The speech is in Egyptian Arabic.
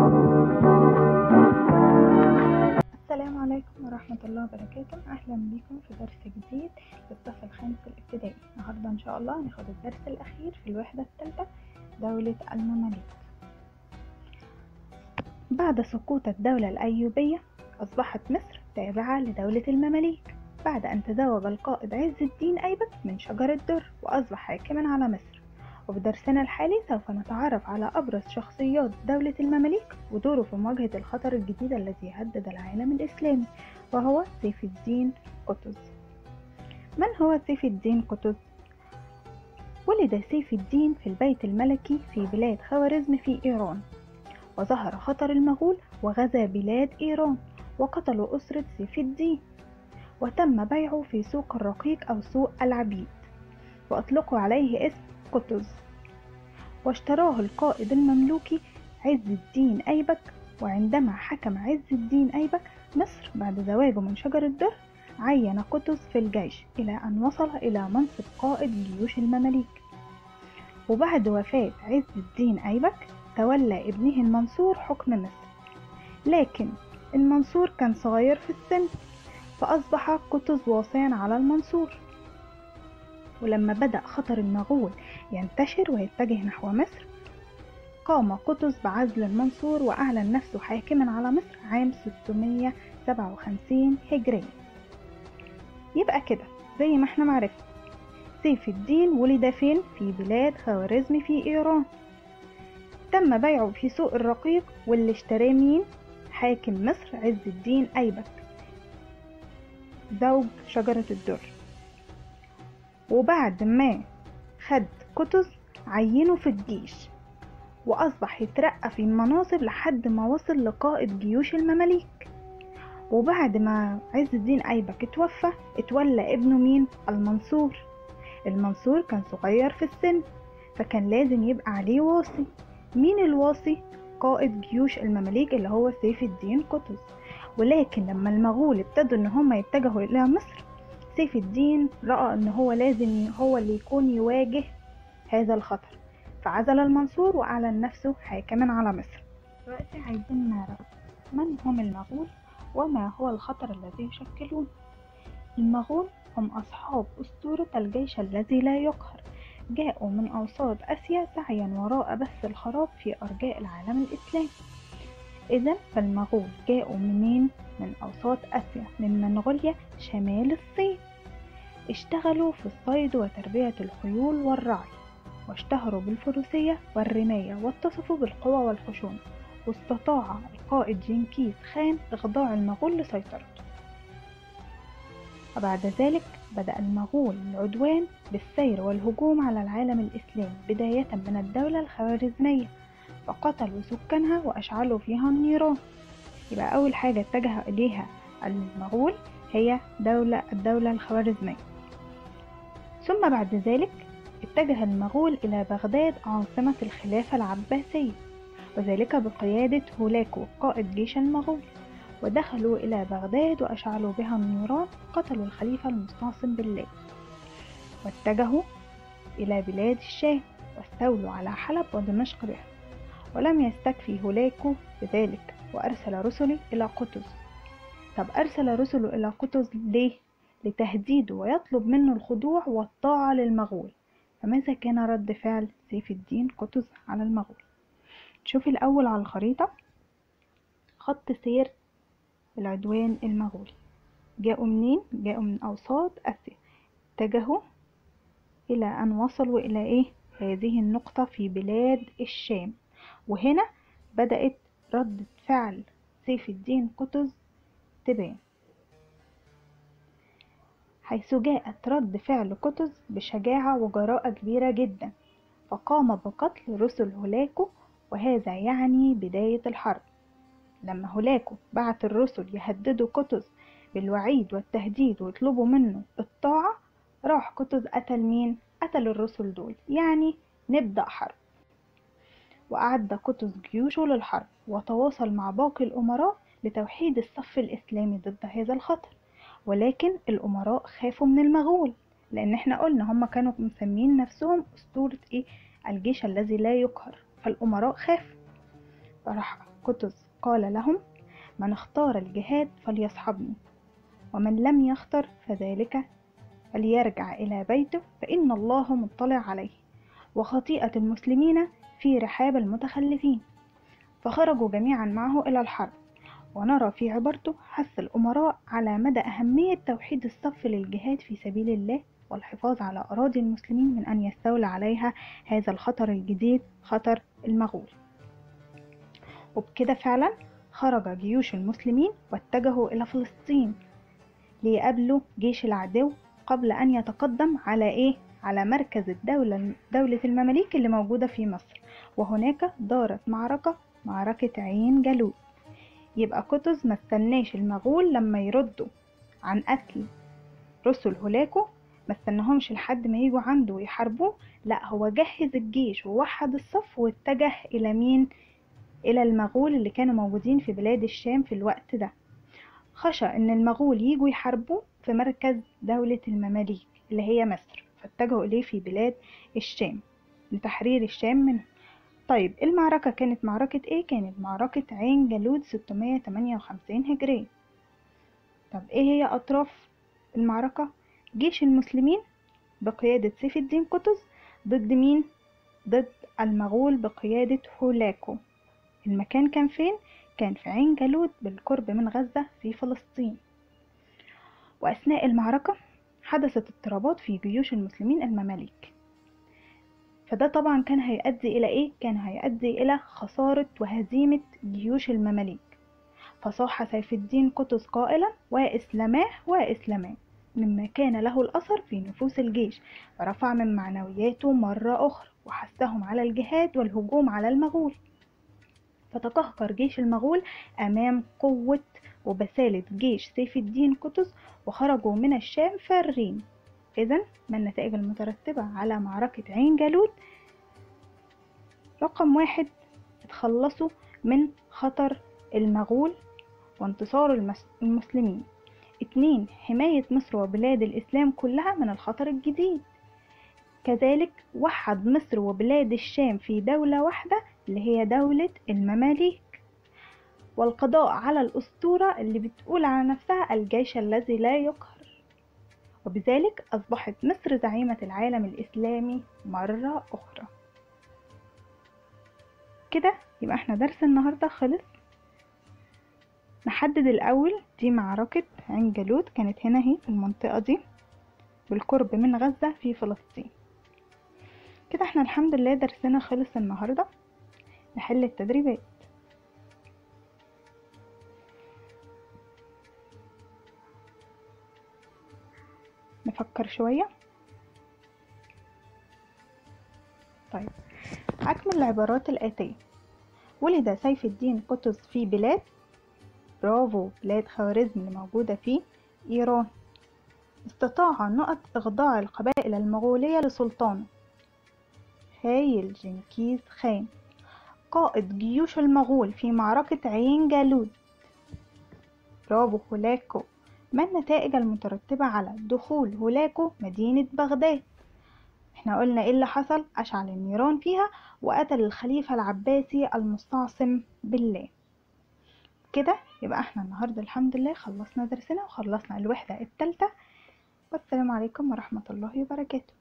السلام عليكم ورحمة الله وبركاته أهلا بكم في درس جديد للصف الخامس الابتدائي النهاردة إن شاء الله هناخد الدرس الأخير في الوحدة الثالثة دولة المماليك بعد سقوط الدولة الأيوبية أصبحت مصر تابعة لدولة المماليك بعد أن تزوج القائد عز الدين أيبك من شجر الدر وأصبح حاكما على مصر وفي درسنا الحالي سوف نتعرف على أبرز شخصيات دولة المماليك ودوره في مواجهة الخطر الجديد الذي يهدد العالم الإسلامي وهو سيف الدين قطز من هو سيف الدين قطز؟ ولد سيف الدين في البيت الملكي في بلاد خوارزم في إيران وظهر خطر المغول وغزا بلاد إيران وقتلوا أسرة سيف الدين وتم بيعه في سوق الرقيق أو سوق العبيد وأطلقوا عليه اسم قطز واشتراه القائد المملوكي عز الدين أيبك وعندما حكم عز الدين أيبك مصر بعد زواجه من شجر الدر عين قطز في الجيش إلى أن وصل إلى منصب قائد جيوش المماليك وبعد وفاة عز الدين أيبك تولى ابنه المنصور حكم مصر لكن المنصور كان صغير في السن فأصبح قطز واصيا على المنصور ولما بدأ خطر المغول ينتشر ويتجه نحو مصر قام قطز بعزل المنصور وأعلن نفسه حاكما على مصر عام 657 هجرية يبقى كده زي ما احنا معرفنا سيف الدين ولد فين في بلاد خوارزم في إيران تم بيعه في سوق الرقيق واللي اشتراه مين حاكم مصر عز الدين أيبك زوج شجرة الدر وبعد ما خد قطز عينه في الجيش وأصبح يترقى في المناصب لحد ما وصل لقائد جيوش المماليك وبعد ما عز الدين أيبك اتوفى اتولى ابنه مين المنصور المنصور كان صغير في السن فكان لازم يبقى عليه واصي مين الواصي قائد جيوش المماليك اللي هو سيف الدين قطز ولكن لما المغول ابتدوا ان هم يتجهوا الى مصر سيف الدين رأى ان هو لازم هو اللي يكون يواجه هذا الخطر فعزل المنصور واعلن نفسه حاكما على مصر دلوقتي عايزين نعرف من هم المغول وما هو الخطر الذي يشكلون المغول هم أصحاب أسطورة الجيش الذي لا يقهر جاءوا من أوساط آسيا سعيا وراء بث الخراب في أرجاء العالم الإسلامي إذا فالمغول جاءوا منين؟ من أوساط آسيا من منغوليا شمال الصين اشتغلوا في الصيد وتربية الخيول والرعي واشتهروا بالفروسية والرماية واتصفوا بالقوة والخشونة واستطاع القائد جنكيز خان إخضاع المغول لسيطرته وبعد ذلك بدأ المغول العدوان بالسير والهجوم على العالم الإسلامي بداية من الدولة الخوارزمية فقتلوا سكانها وأشعلوا فيها النيران يبقى أول حاجة اتجه إليها المغول هي دولة الدولة الخوارزمية ثم بعد ذلك اتجه المغول إلى بغداد عاصمة الخلافة العباسية وذلك بقيادة هولاكو قائد جيش المغول ودخلوا إلى بغداد وأشعلوا بها النيران قتلوا الخليفة المستعصم بالله واتجهوا إلى بلاد الشام واستولوا على حلب ودمشق بها ولم يستكفي هولاكو بذلك وأرسل رسله إلى قطز طب أرسل رسله إلى قطز ليه؟ لتهديده ويطلب منه الخضوع والطاعة للمغول فماذا كان رد فعل سيف الدين قطز على المغول شوفي الأول على الخريطة خط سير العدوان المغولي جاءوا منين؟ جاءوا من أوساط آسيا اتجهوا إلى أن وصلوا إلى إيه؟ هذه النقطة في بلاد الشام وهنا بدأت ردة فعل سيف الدين قطز تبان حيث جاءت رد فعل قطز بشجاعة وجراءة كبيرة جدا فقام بقتل رسل هولاكو وهذا يعني بداية الحرب لما هولاكو بعت الرسل يهددوا قطز بالوعيد والتهديد ويطلبوا منه الطاعة راح قطز قتل مين؟ قتل الرسل دول يعني نبدأ حرب وأعد قطز جيوشه للحرب وتواصل مع باقي الأمراء لتوحيد الصف الإسلامي ضد هذا الخطر ولكن الأمراء خافوا من المغول لأن احنا قلنا هم كانوا مسمين نفسهم أسطورة إيه الجيش الذي لا يقهر فالأمراء خافوا فراح قطز قال لهم من اختار الجهاد فليصحبني ومن لم يختر فذلك فليرجع إلى بيته فإن الله مطلع عليه وخطيئة المسلمين في رحاب المتخلفين فخرجوا جميعا معه إلى الحرب ونرى في عبارته حث الأمراء على مدى أهمية توحيد الصف للجهاد في سبيل الله والحفاظ على أراضي المسلمين من أن يستولى عليها هذا الخطر الجديد خطر المغول وبكده فعلا خرج جيوش المسلمين واتجهوا إلى فلسطين ليقابلوا جيش العدو قبل أن يتقدم على إيه؟ على مركز الدولة دولة المماليك اللي موجودة في مصر وهناك دارت معركة معركة عين جالوت يبقى قطز ما استناش المغول لما يردوا عن قتل رسل هولاكو ما استناهمش لحد ما يجوا عنده ويحاربوه لا هو جهز الجيش ووحد الصف واتجه الى مين الى المغول اللي كانوا موجودين في بلاد الشام في الوقت ده خشى ان المغول يجوا يحاربوه في مركز دولة المماليك اللي هي مصر فاتجهوا اليه في بلاد الشام لتحرير الشام منه طيب المعركة كانت معركة ايه؟ كانت معركة عين جالوت 658 هجرية طب ايه هي اطراف المعركة؟ جيش المسلمين بقيادة سيف الدين قطز ضد مين؟ ضد المغول بقيادة هولاكو المكان كان فين؟ كان في عين جالوت بالقرب من غزة في فلسطين وأثناء المعركة حدثت اضطرابات في جيوش المسلمين المماليك فده طبعا كان هيؤدي إلى إيه؟ كان هيؤدي إلى خسارة وهزيمة جيوش المماليك فصاح سيف الدين قطز قائلا وإسلاماه وإسلاماه مما كان له الأثر في نفوس الجيش ورفع من معنوياته مرة أخرى وحثهم على الجهاد والهجوم على المغول فتقهقر جيش المغول أمام قوة وبسالة جيش سيف الدين قطز وخرجوا من الشام فارين إذا ما النتائج المترتبة على معركة عين جالوت رقم واحد اتخلصوا من خطر المغول وانتصار المسلمين اتنين حماية مصر وبلاد الإسلام كلها من الخطر الجديد كذلك وحد مصر وبلاد الشام في دولة واحدة اللي هي دولة المماليك والقضاء على الأسطورة اللي بتقول على نفسها الجيش الذي لا يقهر وبذلك أصبحت مصر زعيمة العالم الإسلامي مرة أخرى كده يبقى احنا درس النهاردة خلص نحدد الأول دي معركة عين جالوت كانت هنا اهي في المنطقة دي بالقرب من غزة في فلسطين كده احنا الحمد لله درسنا خلص النهاردة نحل التدريبات نفكر شوية طيب أكمل العبارات الآتية ولد سيف الدين قطز في بلاد برافو بلاد خوارزم اللي موجودة في إيران استطاع النقط إخضاع القبائل المغولية لسلطانه هايل جنكيز خان قائد جيوش المغول في معركة عين جالوت برافو هولاكو ما النتائج المترتبة على دخول هولاكو مدينة بغداد احنا قلنا ايه اللي حصل اشعل النيران فيها وقتل الخليفة العباسي المستعصم بالله كده يبقى احنا النهاردة الحمد لله خلصنا درسنا وخلصنا الوحدة التالتة والسلام عليكم ورحمة الله وبركاته